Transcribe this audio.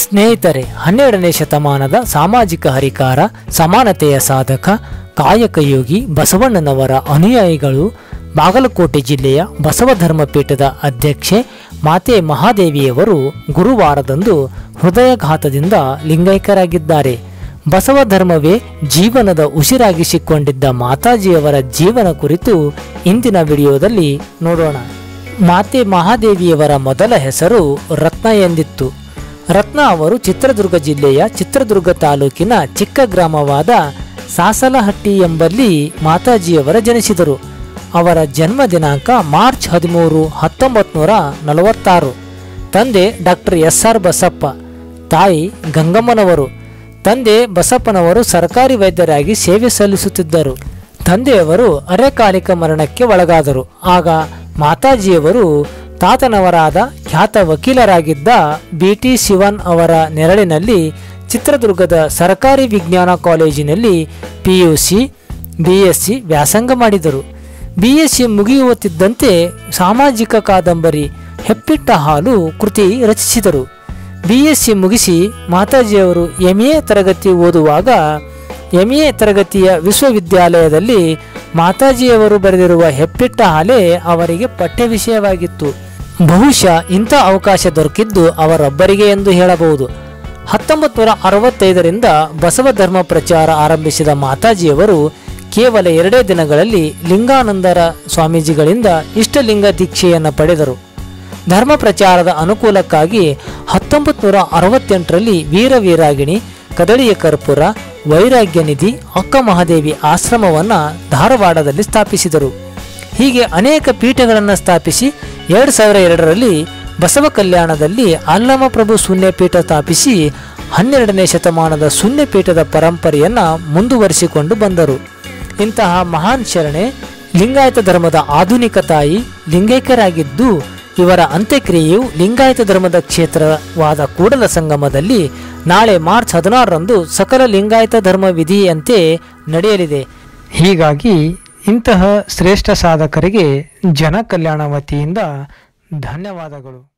ಸ್ನೇಹಿತರೆ ಹನ್ನೆರಡನೇ ಶತಮಾನದ ಸಾಮಾಜಿಕ ಹರಿಕಾರ ಸಮಾನತೆಯ ಸಾಧಕ ಕಾಯಕಯೋಗಿ ಬಸವಣ್ಣನವರ ಅನುಯಾಯಿಗಳು ಬಾಗಲಕೋಟೆ ಜಿಲ್ಲೆಯ ಬಸವ ಧರ್ಮ ಪೀಠದ ಅಧ್ಯಕ್ಷೆ ಮಾತೆ ಮಹಾದೇವಿಯವರು ಗುರುವಾರದಂದು ಹೃದಯಘಾತದಿಂದ ಲಿಂಗೈಕ್ಯರಾಗಿದ್ದಾರೆ ಬಸವ ಧರ್ಮವೇ ಜೀವನದ ಉಸಿರಾಗಿಸಿಕೊಂಡಿದ್ದ ಮಾತಾಜಿಯವರ ಜೀವನ ಕುರಿತು ಇಂದಿನ ವಿಡಿಯೋದಲ್ಲಿ ನೋಡೋಣ ಮಾತೆ ಮಹಾದೇವಿಯವರ ಮೊದಲ ಹೆಸರು ರತ್ನ ಎಂದಿತ್ತು ರತ್ನ ಅವರು ಚಿತ್ರದುರ್ಗ ಜಿಲ್ಲೆಯ ಚಿತ್ರದುರ್ಗ ತಾಲೂಕಿನ ಚಿಕ್ಕ ಗ್ರಾಮವಾದ ಸಾಸಲಹಟ್ಟಿ ಎಂಬಲ್ಲಿ ಮಾತಾಜಿಯವರ ಜನಿಸಿದರು ಅವರ ಜನ್ಮ ದಿನಾಂಕ ಮಾರ್ಚ್ ಹದಿಮೂರು ಹತ್ತೊಂಬತ್ತು ನೂರ ನಲವತ್ತಾರು ತಂದೆ ಡಾಕ್ಟರ್ ಎಸ್ ಆರ್ ಬಸಪ್ಪ ತಾಯಿ ಗಂಗಮ್ಮನವರು ತಂದೆ ಬಸಪ್ಪನವರು ಸರ್ಕಾರಿ ವೈದ್ಯರಾಗಿ ಸೇವೆ ಸಲ್ಲಿಸುತ್ತಿದ್ದರು ತಂದೆಯವರು ಅರೆಕಾಲಿಕ ಮರಣಕ್ಕೆ ಒಳಗಾದರು ಆಗ ಮಾತಾಜಿಯವರು ತಾತನವರಾದ ಖ್ಯಾತ ವಕೀಲರಾಗಿದ್ದ ಬಿ ಟಿ ಶಿವನ್ ಅವರ ನೆರಳಿನಲ್ಲಿ ಚಿತ್ರದುರ್ಗದ ಸರ್ಕಾರಿ ವಿಜ್ಞಾನ ಕಾಲೇಜಿನಲ್ಲಿ P U C B S C ವ್ಯಾಸಂಗ ಮಾಡಿದರು ಬಿ ಎಸ್ ಸಿ ಮುಗಿಯುತ್ತಿದ್ದಂತೆ ಸಾಮಾಜಿಕ ಕಾದಂಬರಿ ಹೆಪ್ಪಿಟ್ಟ ಹಾಲು ಕೃತಿ ರಚಿಸಿದರು ಬಿ ಎಸ್ ಸಿ ಮುಗಿಸಿ ಮಾತಾಜಿಯವರು ಎಮ್ ಎ ತರಗತಿ ಓದುವಾಗ ಎಮ್ ಎ ತರಗತಿಯ ವಿಶ್ವವಿದ್ಯಾಲಯದಲ್ಲಿ ಮಾತಾಜಿಯವರು ಬರೆದಿರುವ ಹೆಪ್ಪಿಟ್ಟ ಹಾಲೆ ಅವರಿಗೆ ಪಠ್ಯ ವಿಷಯವಾಗಿತ್ತು ಬಹುಶಃ ಇಂಥ ಅವಕಾಶ ದೊರಕಿದ್ದು ಅವರೊಬ್ಬರಿಗೆ ಎಂದು ಹೇಳಬಹುದು ಹತ್ತೊಂಬತ್ತು ನೂರ ಅರವತ್ತೈದರಿಂದ ಬಸವ ಧರ್ಮ ಪ್ರಚಾರ ಆರಂಭಿಸಿದ ಮಾತಾಜಿಯವರು ಕೇವಲ ಎರಡೇ ದಿನಗಳಲ್ಲಿ ಲಿಂಗಾನಂದರ ಸ್ವಾಮೀಜಿಗಳಿಂದ ಇಷ್ಟಲಿಂಗ ದೀಕ್ಷೆಯನ್ನು ಪಡೆದರು ಧರ್ಮ ಪ್ರಚಾರದ ಅನುಕೂಲಕ್ಕಾಗಿ ಹತ್ತೊಂಬತ್ತು ನೂರ ಅರವತ್ತೆಂಟರಲ್ಲಿ ವೀರವೀರಾಗಿಣಿ ಕದಳಿಯ ಕರ್ಪೂರ ವೈರಾಗ್ಯ ನಿಧಿ ಅಕ್ಕ ಮಹಾದೇವಿ ಆಶ್ರಮವನ್ನು ಧಾರವಾಡದಲ್ಲಿ ಸ್ಥಾಪಿಸಿದರು ಹೀಗೆ ಅನೇಕ ಪೀಠಗಳನ್ನು ಸ್ಥಾಪಿಸಿ ಎರಡು ಸಾವಿರ ಎರಡರಲ್ಲಿ ಬಸವ ಕಲ್ಯಾಣದಲ್ಲಿ ಅಲ್ಲಮ ಪ್ರಭು ಶೂನ್ಯಪೀಠ ಸ್ಥಾಪಿಸಿ ಹನ್ನೆರಡನೇ ಶತಮಾನದ ಶೂನ್ಯಪೀಠದ ಪರಂಪರೆಯನ್ನು ಮುಂದುವರಿಸಿಕೊಂಡು ಬಂದರು ಇಂತಹ ಮಹಾನ್ ಶರಣೆ ಲಿಂಗಾಯತ ಧರ್ಮದ ಆಧುನಿಕ ತಾಯಿ ಲಿಂಗೈಕ್ಯರಾಗಿದ್ದು ಇವರ ಅಂತ್ಯಕ್ರಿಯೆಯು ಲಿಂಗಾಯತ ಧರ್ಮದ ಕ್ಷೇತ್ರವಾದ ಕೂಡಲ ಸಂಗಮದಲ್ಲಿ ನಾಳೆ ಮಾರ್ಚ್ ಹದಿನಾರರಂದು ಸಕಲ ಲಿಂಗಾಯತ ಧರ್ಮ ವಿಧಿಯಂತೆ ನಡೆಯಲಿದೆ ಹೀಗಾಗಿ ಇಂತಹ ಶ್ರೇಷ್ಠ ಸಾಧಕರಿಗೆ ಜನ ಕಲ್ಯಾಣ ವತಿಯಿಂದ ಧನ್ಯವಾದಗಳು